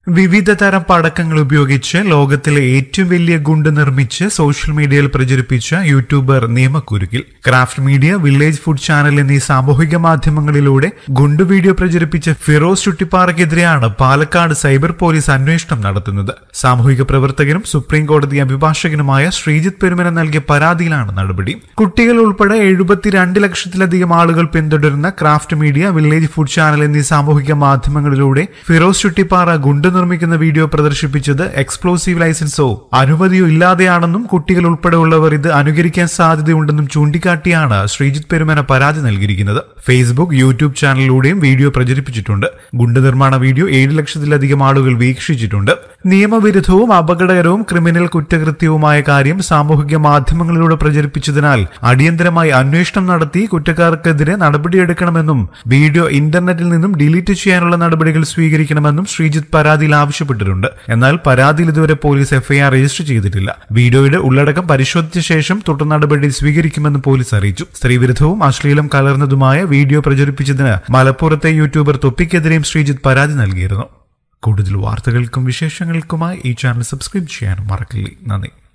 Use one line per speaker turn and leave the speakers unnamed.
വിവിധ തരം പടക്കങ്ങൾ ഉപയോഗിച്ച് ലോകത്തിലെ ഏറ്റവും വലിയ ഗുണ്ട് നിർമ്മിച്ച് സോഷ്യൽ മീഡിയയിൽ പ്രചരിപ്പിച്ച യൂട്യൂബർ നിയമക്കുരുക്കിൽ craft media village food channel എന്നീ സാമൂഹിക മാധ്യമങ്ങളിലൂടെ ഗുണ്ട് വീഡിയോ പ്രചരിപ്പിച്ച ഫിറോസ് ചുട്ടിപ്പാറയ്ക്കെതിരെയാണ് പാലക്കാട് സൈബർ പോലീസ് അന്വേഷണം നടത്തുന്നത് സാമൂഹിക പ്രവർത്തകനും സുപ്രീം കോടതി അഭിഭാഷകനുമായ ശ്രീജിത്ത് പെരുമന നൽകിയ പരാതിയിലാണ് നടപടി കുട്ടികൾ ഉൾപ്പെടെ എഴുപത്തിരണ്ട് ലക്ഷത്തിലധികം ആളുകൾ പിന്തുടരുന്ന craft media village food channel എന്നീ സാമൂഹിക മാധ്യമങ്ങളിലൂടെ ഫിറോസ് ചുട്ടിപ്പാറ ഗുണ്ട് നിർമ്മിക്കുന്ന വീഡിയോ പ്രദർശിപ്പിച്ചത് എക്സ്പ്ലോസീവ് ലൈസൻസോ അനുമതിയോ ഇല്ലാതെയാണെന്നും കുട്ടികൾ ഉൾപ്പെടെയുള്ളവർ ഇത് അനുകരിക്കാൻ സാധ്യതയുണ്ടെന്നും ചൂണ്ടിക്കാട്ടിയാണ് ശ്രീജിത്ത് പെരുമന പരാതി നൽകിയിരിക്കുന്നത് ഫേസ്ബുക്ക് യൂട്യൂബ് ചാനലിലൂടെയും വീഡിയോ പ്രചരിപ്പിച്ചിട്ടുണ്ട് ഗുണ്ട് നിർമ്മാണ വീഡിയോ ഏഴ് ലക്ഷത്തിലധികം ആളുകൾ വീക്ഷിച്ചിട്ടുണ്ട് നിയമവിരുദ്ധവും അപകടകരവും ക്രിമിനൽ കുറ്റകൃത്യവുമായ കാര്യം സാമൂഹിക മാധ്യമങ്ങളിലൂടെ പ്രചരിപ്പിച്ചതിനാൽ അടിയന്തരമായി അന്വേഷണം നടത്തി കുറ്റക്കാർക്കെതിരെ നടപടിയെടുക്കണമെന്നും വീഡിയോ ഇന്റർനെറ്റിൽ നിന്നും ഡിലീറ്റ് ചെയ്യാനുള്ള നടപടികൾ സ്വീകരിക്കണമെന്നും ശ്രീജിത്ത് പരാതിയിൽ ആവശ്യപ്പെട്ടിട്ടുണ്ട് എന്നാൽ പരാതിയിൽ ഇതുവരെ പോലീസ് എഫ്ഐആർ രജിസ്റ്റർ ചെയ്തിട്ടില്ല വീഡിയോയുടെ ഉള്ളടക്കം പരിശോധിച്ച ശേഷം തുടർ നടപടി സ്വീകരിക്കുമെന്ന് പോലീസ് അറിയിച്ചു സ്ത്രീവിരുദ്ധവും അശ്ലീലം കലർന്നതുമായ വീഡിയോ പ്രചരിപ്പിച്ചതിന് മലപ്പുറത്തെ യൂട്യൂബർ തൊപ്പിക്കെതിരെയും ശ്രീജിത്ത് പരാതി നൽകിയിരുന്നു കൂടുതൽ വാർത്തകൾക്കും വിശേഷങ്ങൾക്കുമായി ഈ ചാനൽ സബ്സ്ക്രൈബ് ചെയ്യാനും മറക്കില്ലേ നന്ദി